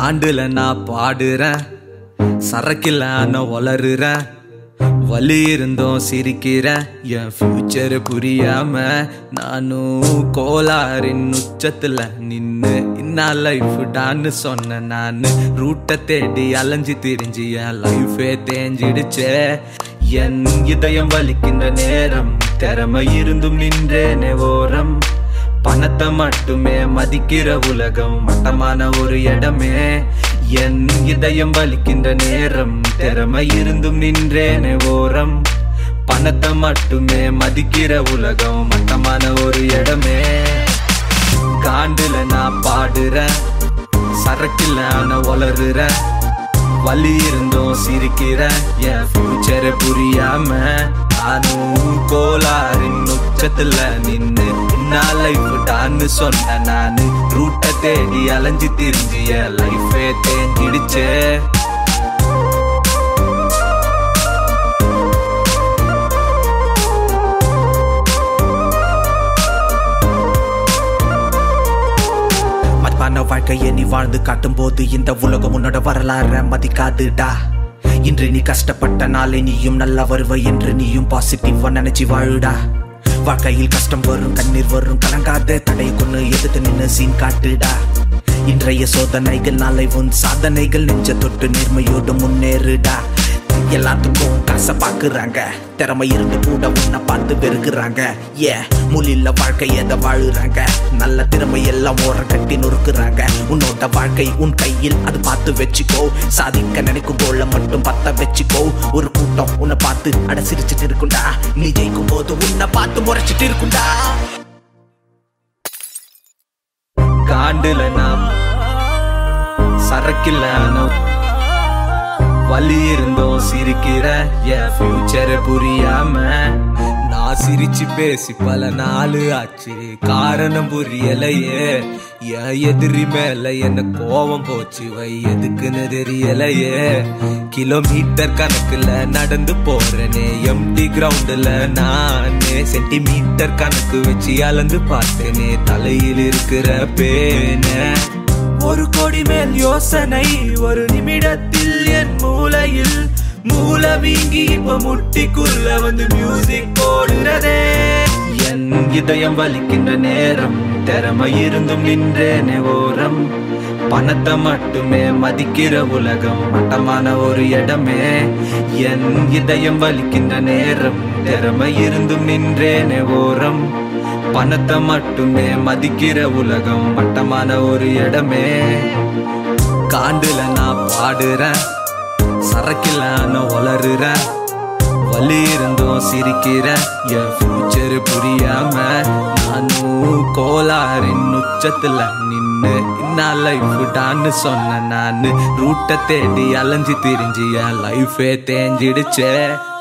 காண்டுல நான் பாடுறேன் சரக்கில் நான் வளருறேன் வலி இருந்தும் சிரிக்கிறேன் என் ஃபியூச்சர் புரியாம நானும் கோளாறின் உச்சத்துல நின்னு இன்னா லைஃப் டான்னு சொன்ன நானு ரூட்டை தேடி அலைஞ்சு திரிஞ்சு என் லைஃபே தேஞ்சிடுச்சே என் இதயம் வலிக்கின்ற நேரம் திறமை இருந்தும் நின்றேனே ஓரம் பணத்தை மட்டுமே மதிக்கிற உலகம் மட்டமான ஒரு இடமே என் இதயம் வலிக்கின்ற நேரம் திறமை இருந்தும் நின்றேனே ஓரம் பணத்தை மட்டுமே மதிக்கிற உலகம் மட்டமான ஒரு இடமே காண்டுல நான் பாடுறேன் சரக்கில் நான் வளருறேன் வலி இருந்தும் சிரிக்கிறேன் என் ஃபியூச்சரை புரியாம நானும் கோளாறின் உச்சத்துல நின்னு நான் லைஃப் டான்னு சொன்ன நானு ரூட்டை தேடி அலைஞ்சு திரிஞ்சு என் லைஃபே தேஞ்சிடுச்சே மதிப்பான வாழ்க்கையை நீ வாழ்ந்து காட்டும் போது இந்த உலகம் உன்னோட வரலாற மதிக்காதுடா இன்று நீ கஷ்டப்பட்ட நாளை நீயும் நல்லா வருவ என்று நீயும் பாசிட்டிவா நினைச்சு வாழுடா வாழ்க்கையில் கஷ்டம் வரும் கண்ணீர் வரும் கலங்காத தடை கொண்டு எதிர்த்து நின்று சீன் காட்டுடா இன்றைய சோதனைகள் நாளை உன் சாதனைகள் நெஞ்ச தொட்டு நேர்மையோடு முன்னேறுடா எல்லாத்துக்கும் காசை பாக்குறாங்க திறமை இருந்து கூட உன்னை பார்த்து வெறுக்கிறாங்க ஏ முலில்ல வாழ்க்கை எதை வாழுறாங்க நல்ல திறமை எல்லாம் ஓர கட்டி நொறுக்குறாங்க உன்னோட வாழ்க்கை உன் கையில் அது பார்த்து வச்சுக்கோ சாதிக்க நினைக்கும் போல மட்டும் பத்த வச்சுக்கோ ஒரு கூட்டம் உன்னை பார்த்து அட சிரிச்சிட்டு இருக்குண்டா நீ ஜெயிக்கும் போது உன்னை பார்த்து முறைச்சிட்டு இருக்குண்டா காண்டுல நாம் சரக்கில் நான் வலி இருந்தும் சிரிக்கிற என் ஃபியூச்சர் புரியாம நான் சிரிச்சு பேசி பல நாள் ஆச்சு காரணம் புரியலையே என் எதிரி மேல என்ன கோவம் போச்சு வை எதுக்குன்னு தெரியலையே கிலோமீட்டர் கணக்குல நடந்து போறேனே எம்டி கிரவுண்டுல நானே சென்டிமீட்டர் கணக்கு வச்சு அளந்து பார்த்தேனே தலையில் இருக்கிற பேனே ஒரு கோடி மேல் யோசனை ஒரு நிமிடத்தில் என் மூளையில் மூல வீங்கி இப்ப முட்டிக்குள்ள வந்து மியூசிக் போடுறதே என் இதயம் வலிக்கின்ற நேரம் திறமை இருந்தும் நின்றேனே ஓரம் பணத்தை மட்டுமே மதிக்கிற உலகம் மட்டமான ஒரு இடமே என் இதயம் வலிக்கின்ற நேரம் திறமை இருந்தும் நின்றேனே ஓரம் பணத்தை மட்டுமே மதிக்கிற உலகம் மட்டமான ஒரு இடமே காண்டுல நான் பாடுறேன் சரக்கில் நான் வளருறேன் வலி இருந்தும் சிரிக்கிறேன் என் ஃபியூச்சர் புரியாம நானும் கோளாறின் உச்சத்துல நின்னு இன்னா லைஃப் டான்னு சொன்ன நானு ரூட்டை தேடி அலைஞ்சு திரிஞ்சு என் லைஃபே தேஞ்சிடுச்சே